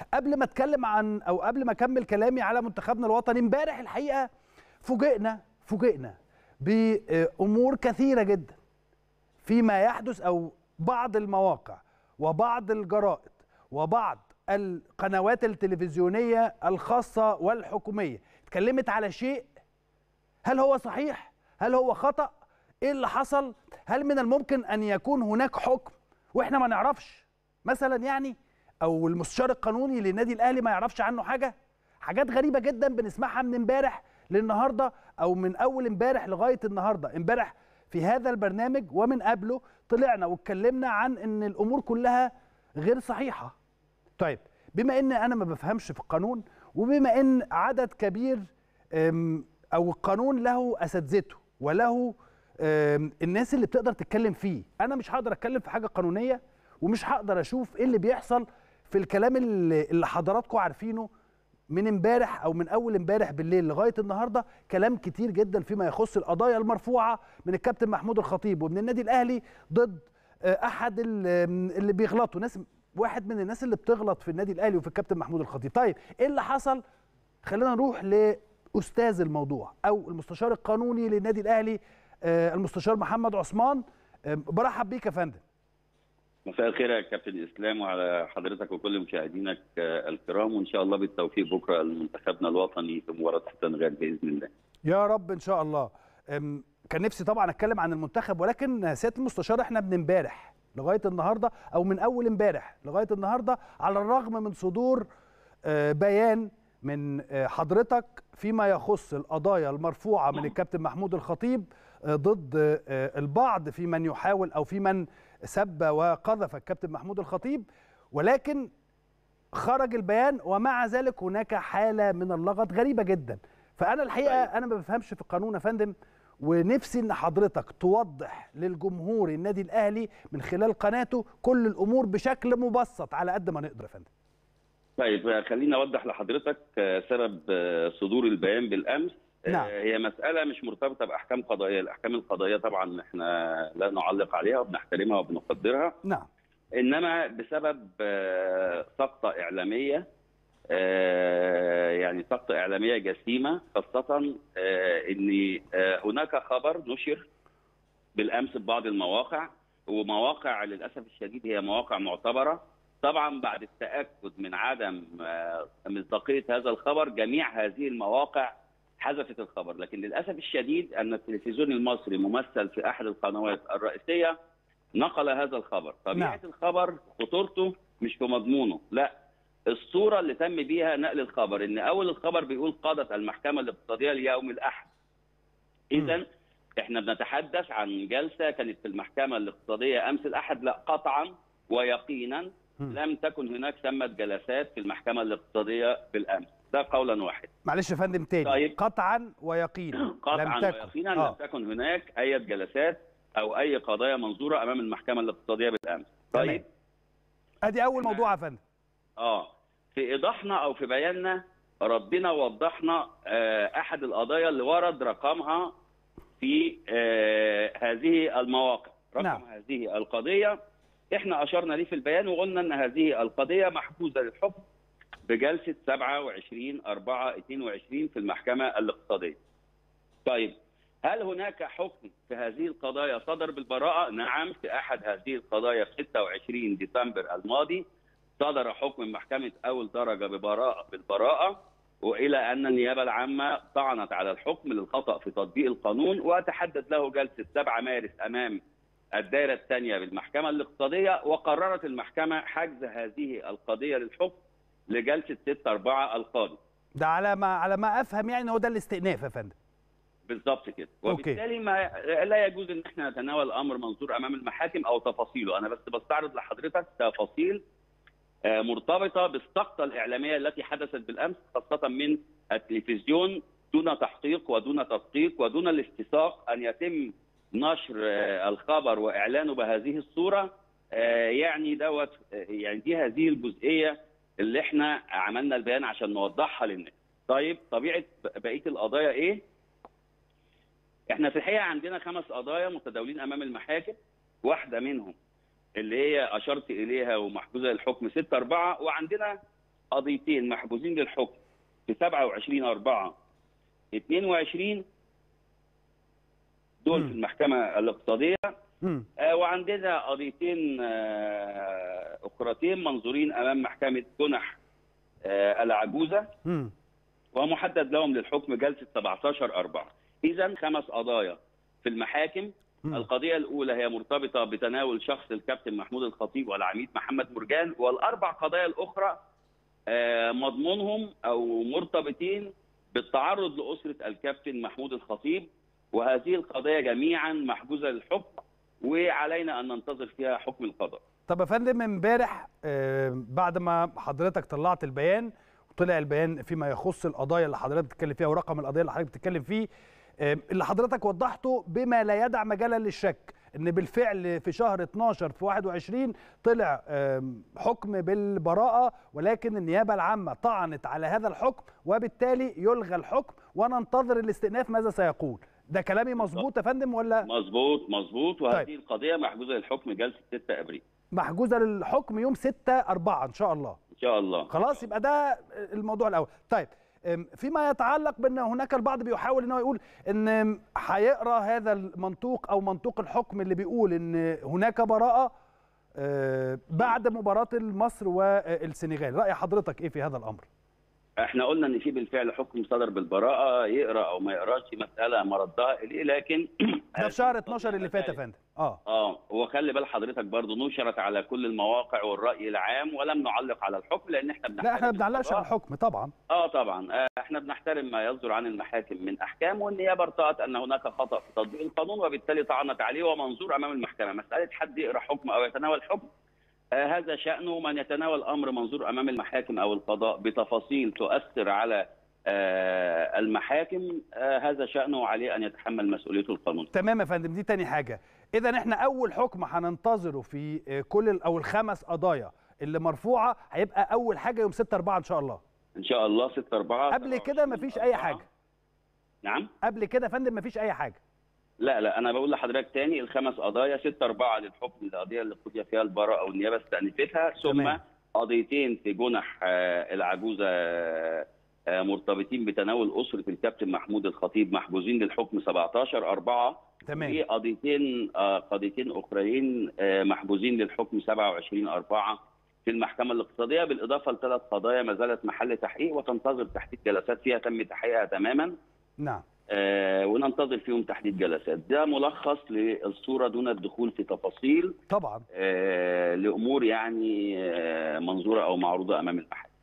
قبل ما اتكلم عن او قبل ما اكمل كلامي على منتخبنا الوطني امبارح الحقيقه فوجئنا فوجئنا بامور كثيره جدا فيما يحدث او بعض المواقع وبعض الجرائد وبعض القنوات التلفزيونيه الخاصه والحكوميه اتكلمت على شيء هل هو صحيح هل هو خطا ايه اللي حصل هل من الممكن ان يكون هناك حكم واحنا ما نعرفش مثلا يعني او المستشار القانوني للنادي الاهلي ما يعرفش عنه حاجه حاجات غريبه جدا بنسمعها من امبارح للنهارده او من اول امبارح لغايه النهارده امبارح في هذا البرنامج ومن قبله طلعنا واتكلمنا عن ان الامور كلها غير صحيحه طيب بما ان انا ما بفهمش في القانون وبما ان عدد كبير او القانون له اساتذته وله الناس اللي بتقدر تتكلم فيه انا مش هقدر اتكلم في حاجه قانونيه ومش هقدر اشوف ايه اللي بيحصل في الكلام اللي, اللي حضراتكم عارفينه من امبارح او من اول امبارح بالليل لغايه النهارده كلام كتير جدا فيما يخص القضايا المرفوعه من الكابتن محمود الخطيب ومن النادي الاهلي ضد احد اللي بيغلطوا ناس واحد من الناس اللي بتغلط في النادي الاهلي وفي الكابتن محمود الخطيب طيب ايه اللي حصل خلينا نروح لاستاذ الموضوع او المستشار القانوني للنادي الاهلي المستشار محمد عثمان برحب بيك يا فندم مساء الخير يا كابتن اسلام وعلى حضرتك وكل مشاهدينك الكرام وان شاء الله بالتوفيق بكره لمنتخبنا الوطني في مباراه السنغال باذن الله. يا رب ان شاء الله. كان نفسي طبعا اتكلم عن المنتخب ولكن سياده المستشار احنا من امبارح لغايه النهارده او من اول امبارح لغايه النهارده على الرغم من صدور بيان من حضرتك فيما يخص القضايا المرفوعه من الكابتن محمود الخطيب ضد البعض في من يحاول او في من سب وقذف الكابتن محمود الخطيب ولكن خرج البيان ومع ذلك هناك حاله من اللغط غريبه جدا فانا الحقيقه انا ما بفهمش في القانون يا فندم ونفسي ان حضرتك توضح للجمهور النادي الاهلي من خلال قناته كل الامور بشكل مبسط على قد ما نقدر يا فندم طيب خليني اوضح لحضرتك سبب صدور البيان بالامس نعم. هي مسألة مش مرتبطة بأحكام قضائية، الأحكام القضائية طبعا احنا لا نعلق عليها وبنحترمها وبنقدرها. نعم. إنما بسبب سقطة إعلامية يعني سقطة إعلامية جسيمة خاصة إن هناك خبر نشر بالأمس ببعض المواقع ومواقع للأسف الشديد هي مواقع معتبرة طبعا بعد التأكد من عدم مصداقية هذا الخبر جميع هذه المواقع حذفت الخبر لكن للاسف الشديد ان التلفزيون المصري ممثل في احد القنوات الرئيسيه نقل هذا الخبر طبيعه نعم. الخبر خطورته مش في مضمونه لا الصوره اللي تم بيها نقل الخبر ان اول الخبر بيقول قضت المحكمه الاقتصاديه اليوم الاحد اذا احنا بنتحدث عن جلسه كانت في المحكمه الاقتصاديه امس الاحد لا قطعا ويقينا لم تكن هناك ثمه جلسات في المحكمه الاقتصاديه بالامس ده قولا واحدا معلش يا فندم تاني طيب. قطعا ويقينا قطعا لم تكن. ويقينا آه. لم تكن هناك اي جلسات او اي قضايا منظوره امام المحكمه الاقتصاديه بالامس تمام. طيب ادي اول موضوع يا فندم اه في ايضاحنا او في بياننا ردنا ووضحنا آه احد القضايا اللي ورد رقمها في آه هذه المواقع رقم نعم. هذه القضيه احنا اشرنا ليه في البيان وقلنا ان هذه القضيه محجوزه للحكم بجلسه 27 4 22 في المحكمه الاقتصاديه. طيب هل هناك حكم في هذه القضايا صدر بالبراءه؟ نعم في احد هذه القضايا في 26 ديسمبر الماضي صدر حكم من محكمه اول درجه ببراءه بالبراءه والى ان النيابه العامه طعنت على الحكم للخطا في تطبيق القانون وتحدد له جلسه 7 مارس امام الدائره الثانيه بالمحكمه الاقتصاديه وقررت المحكمه حجز هذه القضيه للحكم لجلسه 6 4 القاضي ده على ما على ما افهم يعني هو ده الاستئناف يا فندم بالظبط كده أوكي. وبالتالي ما لا يجوز ان احنا نتناول امر منظور امام المحاكم او تفاصيله انا بس بستعرض لحضرتك تفاصيل آه، مرتبطه بالسقطه الاعلاميه التي حدثت بالامس خاصه من التلفزيون دون تحقيق ودون تدقيق ودون الاستساق ان يتم نشر آه، الخبر واعلانه بهذه الصوره آه، يعني دوت آه، يعني دي هذه الجزئيه اللي احنا عملنا البيان عشان نوضحها للناس. طيب طبيعه بقيه القضايا ايه؟ احنا في الحقيقه عندنا خمس قضايا متداولين امام المحاكم واحده منهم اللي هي اشرت اليها ومحجوزه للحكم 6 4 وعندنا قضيتين محجوزين للحكم في 27 4 22 دول مم. في المحكمه الاقتصاديه مم. آه، وعندنا قضيتين آه، اخرتين منظورين امام محكمه جنح آه، العجوزه مم. ومحدد لهم للحكم جلسه 17 4 اذا خمس قضايا في المحاكم مم. القضيه الاولى هي مرتبطه بتناول شخص الكابتن محمود الخطيب والعميد محمد مرجان والاربع قضايا الاخرى آه، مضمونهم او مرتبطين بالتعرض لاسره الكابتن محمود الخطيب وهذه القضايا جميعا محجوزه للحكم وعلينا ان ننتظر فيها حكم القضاء طب يا فندم امبارح آه، بعد ما حضرتك طلعت البيان وطلع البيان فيما يخص القضايا اللي حضرتك بتتكلم فيها ورقم القضيه اللي حضرتك بتتكلم فيه آه، اللي حضرتك وضحته بما لا يدع مجالا للشك ان بالفعل في شهر 12 في 21 طلع آم، حكم بالبراءه ولكن النيابه العامه طعنت على هذا الحكم وبالتالي يلغى الحكم وننتظر الاستئناف ماذا سيقول ده كلامي مظبوط يا فندم ولا مظبوط مظبوط وهذه طيب. القضيه محجوزه للحكم جلسه 6 ابريل محجوزه للحكم يوم 6 4 ان شاء الله ان شاء الله خلاص يبقى ده الموضوع الاول طيب أم، فيما يتعلق بان هناك البعض بيحاول ان هو يقول ان أم، هيقرا هذا المنطوق او منطوق الحكم اللي بيقول ان هناك براءه آه، بعد مباراه مصر والسنغال راي حضرتك ايه في هذا الامر احنا قلنا ان في بالفعل حكم صدر بالبراءه يقرا او ما يقراش مساله مردها اليه لكن ده في شهر 12 اللي فات يا فندم اه اه وخلي بال حضرتك برضه نشرت على كل المواقع والراي العام ولم نعلق على الحكم لان احنا بنحترم لا احنا ما بنعلقش على القضاء. الحكم طبعا اه طبعا آه، احنا بنحترم ما يصدر عن المحاكم من احكام والنيابه ارتأت ان هناك خطا في تطبيق القانون وبالتالي طعنت عليه ومنظور امام المحكمه مساله حد يقرا حكم او يتناول حكم آه هذا شانه من يتناول امر منظور امام المحاكم او القضاء بتفاصيل تؤثر على آه المحاكم آه هذا شانه عليه ان يتحمل مسؤوليته القانونيه تمام يا فندم دي تاني حاجه اذا احنا اول حكم هننتظره في آه، كل ال- او الخمس قضايا اللي مرفوعه هيبقى اول حاجه يوم 6 4 ان شاء الله ان شاء الله 6 4 قبل كده مفيش اي حاجه نعم قبل كده يا فندم مفيش اي حاجه لا لا انا بقول لحضرتك تاني الخمس قضايا 6 4 للحكم القضيه اللي قضي فيها البراءه او النيابه استأنفتها ثم تمام. قضيتين في جنح آه، العجوزه آه، آه، مرتبطين بتناول اسره الكابتن محمود الخطيب محجوزين للحكم 17 4 تمام في قضيتين آه، قضيتين اخرين آه، محجوزين للحكم 27 4 في المحكمه الاقتصاديه بالاضافه لثلاث قضايا ما زالت محل تحقيق وتنتظر تحديد جلسات فيها تم تحقيقها تماما نعم آه، وننتظر فيهم تحديد جلسات ده ملخص للصورة دون الدخول في تفاصيل طبعا آه، لأمور يعني آه، منظورة أو معروضة أمام المحكمة